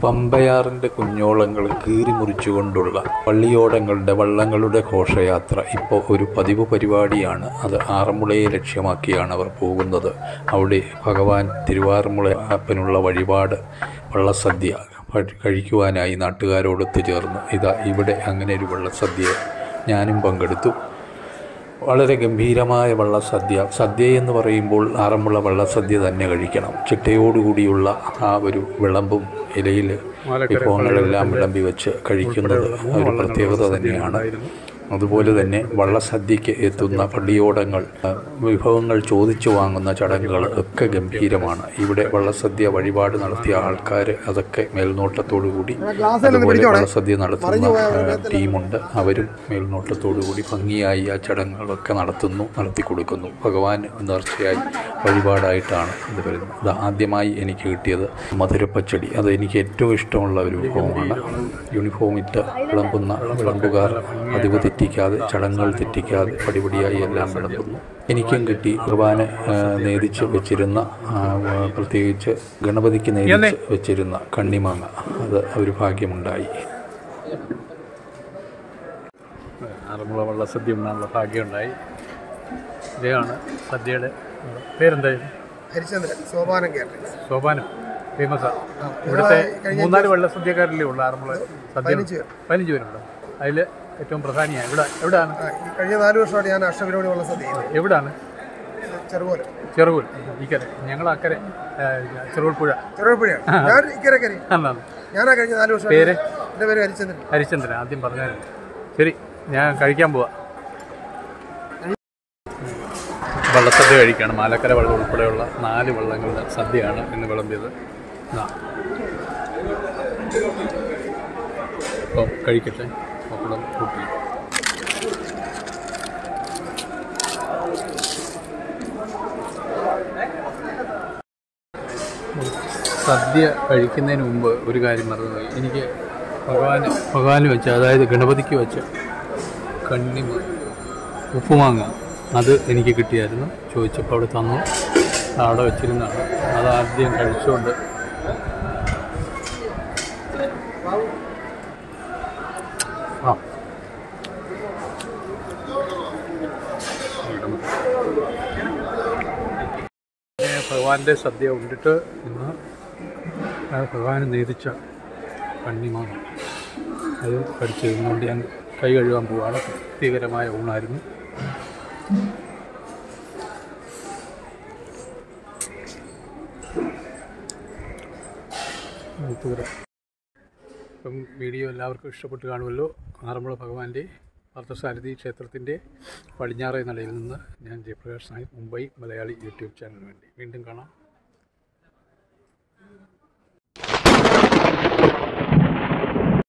പമ്പയാറിൻ്റെ കുഞ്ഞോളങ്ങൾ കീറിമുറിച്ചുകൊണ്ടുള്ള പള്ളിയോടങ്ങളുടെ വള്ളങ്ങളുടെ ഘോഷയാത്ര ഇപ്പോൾ ഒരു പതിവ് പരിപാടിയാണ് അത് ആറന്മുളയെ ലക്ഷ്യമാക്കിയാണ് അവർ പോകുന്നത് അവിടെ ഭഗവാൻ തിരുവാറന്മുള അപ്പനുള്ള വഴിപാട് വള്ളസദ്യ കഴി- കഴിക്കുവാനായി നാട്ടുകാരോടൊത്ത് ചേർന്ന് ഇതാ ഇവിടെ അങ്ങനെ ഒരു വള്ളസദ്യ ഞാനും പങ്കെടുത്തു വളരെ ഗംഭീരമായ വള്ളസദ്യ സദ്യ എന്ന് പറയുമ്പോൾ ആറന്മുള വള്ളസദ്യ തന്നെ കഴിക്കണം ചിട്ടയോടുകൂടിയുള്ള ആ ഒരു വിളമ്പും ഇലയിൽ വിഭവങ്ങളെല്ലാം വിളമ്പി വെച്ച് കഴിക്കുന്നത് ഒരു പ്രത്യേകത തന്നെയാണ് അതുപോലെ തന്നെ വള്ളസദ്യക്ക് എത്തുന്ന പള്ളിയോടങ്ങൾ ആ, വിഭവങ്ങൾ ചോദിച്ചു വാങ്ങുന്ന ചടങ്ങുകൾ ഒക്കെ ഗംഭീരമാണ് ഇവിടെ വള്ളസദ്യ വഴിപാട് നടത്തിയ ആൾക്കാർ അതൊക്കെ മേൽനോട്ടത്തോടു കൂടി അതുപോലെ വള്ളസദ്യ നടത്തുന്ന ആ, ടീമുണ്ട് അവരും മേൽനോട്ടത്തോടു കൂടി ഭംഗിയായി ആ ചടങ്ങുകളൊക്കെ നടത്തുന്നു നടത്തി കൊടുക്കുന്നു ഭഗവാൻ നേർച്ചയായി വഴിപാടായിട്ടാണ് ഇത് വരുന്നത് അത് ആദ്യമായി എനിക്ക് കിട്ടിയത് മധുരപ്പച്ചടി അത് എനിക്ക് ഏറ്റവും ഇഷ്ടമുള്ള ഒരു വിഭവമാണ് യൂണിഫോം ഇട്ട് വിളമ്പുന്ന വിളമ്പുകാർ പതിവ് തെറ്റിക്കാതെ ചടങ്ങുകൾ തെറ്റിക്കാതെ പടിപടിയായി എല്ലാം വിളമ്പുന്നു എനിക്കും കിട്ടി കുർബാന ആ, നേദിച്ച് വെച്ചിരുന്ന ആ, പ്രത്യേകിച്ച് ഗണപതിക്ക് നേദിച്ച് വെച്ചിരുന്ന കണ്ണിമാങ്ങ അത് ഒരു ഭാഗ്യമുണ്ടായി ആറന്മുള വള്ളസദ്യ ഉണ്ണാനുള്ള ഭാഗ്യമുണ്ടായി ഇദ്ദേഹമാണ് സദ്യയുടെ പേരെന്തായിരുന്നു ഹരിചന്ദ്രൻ സോപാനം കേരള സോപാനം ഫേമസാണ് ഇവിടുത്തെ മൂന്നാല് വള്ളസദ്യക്കാരിലേ ഉള്ളൂ ആറന്മുള സദ്യ പതിനഞ്ച് പേർ. പതിനഞ്ച് പേരുണ്ട് അതിൽ ഏറ്റവും പ്രധാനിയാണ് ഇവിടെ എവിടെയാണ് ആ, ഈ കഴിഞ്ഞ നാല് വർഷമായിട്ട് ഞാൻ അഷ്ടപരിപാടി ഉള്ള സദ്യ ചെയ്യുന്നത് എവിടാണ് ചെറുപോലെ ചെറുകൂൽ ഇക്കരെ ഞങ്ങൾ അക്കരെ ആ, ചെറുകൂൽ പുഴ ചെറുപുഴയാണ് ഞാൻ ഇക്കരക്കരി എന്നാണ് ഞാനാ കഴിഞ്ഞ നാല് വർഷം പേര്? എൻ്റെ പേര് ഹരിചന്ദ്രൻ ഹരിചന്ദ്രൻ ആദ്യം പറഞ്ഞായിരുന്നു ശരി ഞാൻ കഴിക്കാൻ പോവാ വള്ളസദ്യ കഴിക്കുകയാണ് മാലക്കര വള്ളം ഉൾപ്പെടെയുള്ള നാല് വള്ളങ്ങളുടെ സദ്യയാണ് ഇന്ന് വിളമ്പിയത് ഇതാ. അപ്പം കഴിക്കട്ടെ പപ്പടം കൂട്ടി സദ്യ കഴിക്കുന്നതിന് മുമ്പ് ഒരു കാര്യം മറന്നുപോയി എനിക്ക് ഭഗവാന് ഭഗവാന് വെച്ച അതായത് ഗണപതിക്ക് വെച്ച കണ്ണിമ ഉപ്പുമാങ്ങ അത് എനിക്ക് കിട്ടിയായിരുന്നു ചോദിച്ചപ്പോൾ അവിടെ തന്നു അവിടെ വെച്ചിരുന്നതാണ് അത് ആദ്യം കഴിച്ചുകൊണ്ട് ആ പിന്നെ ഭഗവാന്റെ സദ്യ ഉണ്ടിട്ട് ഇന്ന് ആ ഭഗവാന് നേതിച്ച കണ്ണിമാങ്ങ അത് കടിച്ച് തിന്നുകൊണ്ട് ഞാൻ കൈ കഴുകാൻ പോവാണ് പ്രത്യേകരമായ ഊണായിരുന്നു മൂത്തുകര ഇപ്പം വീഡിയോ എല്ലാവർക്കും ഇഷ്ടപ്പെട്ട് കാണുമല്ലോ ആറന്മുള ഭഗവാന്റെ പാർത്ഥസാരഥി ക്ഷേത്രത്തിൻ്റെ പടിഞ്ഞാറേ നടയിൽ നിന്ന് ഞാൻ ജയപ്രകാശ് നായർ മുംബൈ മലയാളി യൂട്യൂബ് ചാനലിന് വേണ്ടി വീണ്ടും കാണാം